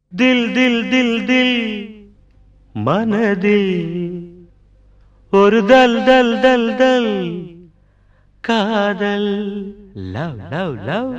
தில் தில் தில் தில் மனதில் ஒரு தல் தல் தல் தல் காதல் லவ் லவ் லவ்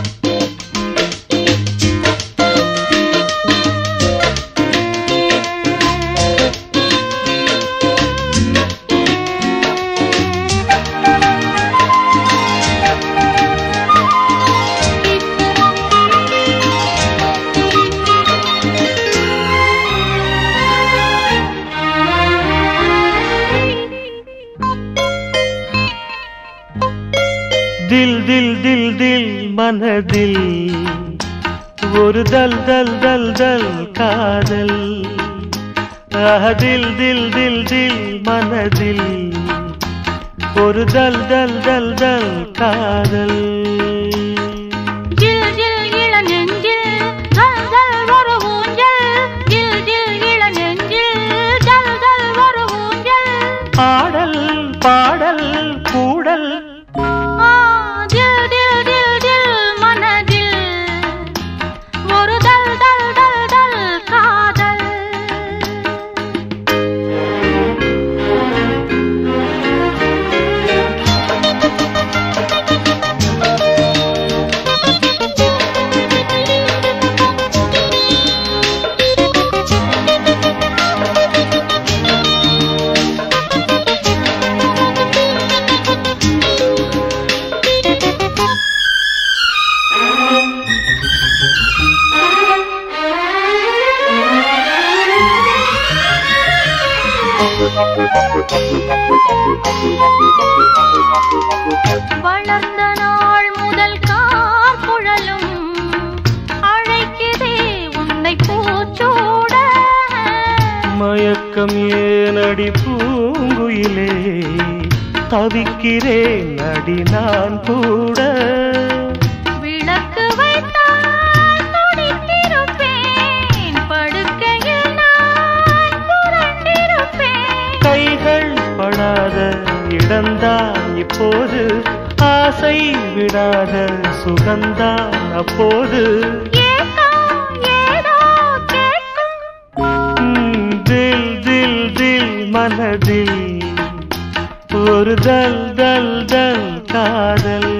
தில் தில் தில் தில் மனதில் ஒரு தல் தல் தல் தல் காதல் ஆஹ், தில் தில் தில் தில் மனதில் ஒரு தல் தல் தல் தல் காதல் ஜில் ஜில் இள நெஞ்சில் ஜல் ஜல் ஒரு ஊஞ்சல் ஜில் ஜில் இள நெஞ்சில் ஜல் ஜல் ஒரு ஊஞ்சல் பாடல் பாடல் கூடல் ஆ ஜில் ஜில் ஜில் ஜில் மனதில் ஒரு தல் தல் தல் தல் காதல் வளர்ந்த நாள் முதல் கார் குழலும் அழைக்குதே உன்னை பூச்சூட மயக்கம் ஏனடி பூங்குயிலே தவிக்கிறேன் அடி நான் கூட விளக்கு வைத்தால் துடித்திருப்பேன் படுக்கையில் நான் புரண்டிருப்பேன் கைகள் படாத இடந்தான் இப்போது ஆசை விடாத சுகந்தான் அப்போது ஏக்கம் ஏதோ கேட்கும் ம், தில் தில் தில் மனதில் ஒரு தல் தல் தல் காதல்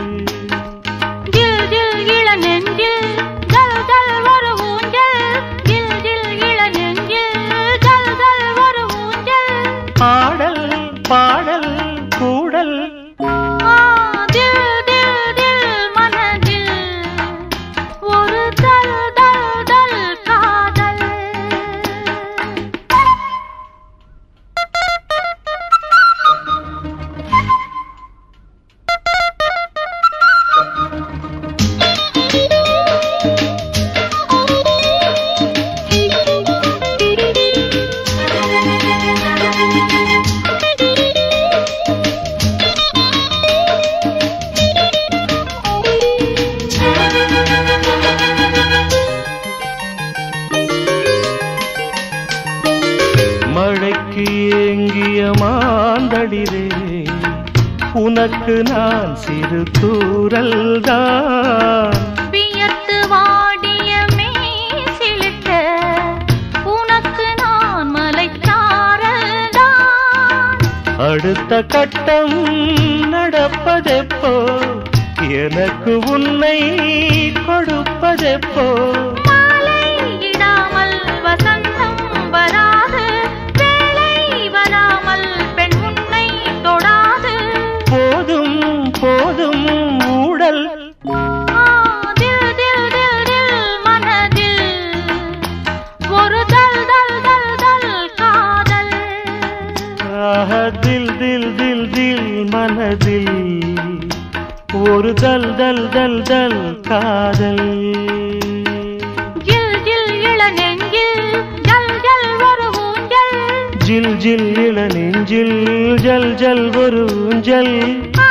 ஜில் ஜில் இள நெஞ்சில் ஜல் ஜல் ஒரு ஊஞ்சல் ஜில் ஜில் இள நெஞ்சில் ஜல் ஜல் ஒரு ஊஞ்சல் பாடல் பாடல் கூடல் ஆ தில் தில் தில் மனதில் ஒரு தல் தல் தல் காதல் மழைக்கு ஏங்கிய மாந்தளிரே உனக்கு நான் சிறு தூரல் தான் வியர்த்து வாடிய மேசிலிட்ட உனக்கு நான் மலைச்சாரல்தான் அடுத்த கட்டம் நடப்பதெப்போ எனக்கு உன்னை கொடுப்பதெப்போ மாலையிடாமல் வசந்தம் வராது வேலை வராமல் பெண் உன்னை தொடாது போதும் போதும் ஊடல் ஆ, தில் தில் தில் தில் மனதில் ஒரு தல் தல் தல் தல் காதல் ஆஹ, தில் தில் தில் தில் மனதில் ஒரு தல் தல் தல் தல் காதல் ஜில் ஜில் இள நெஞ்சில் ஜல் ஜல் ஒரு ஊஞ்சல் ஜில் ஜில் இள நெஞ்சில் ஜல் ஜல் ஒரு ஊஞ்சல் ஆ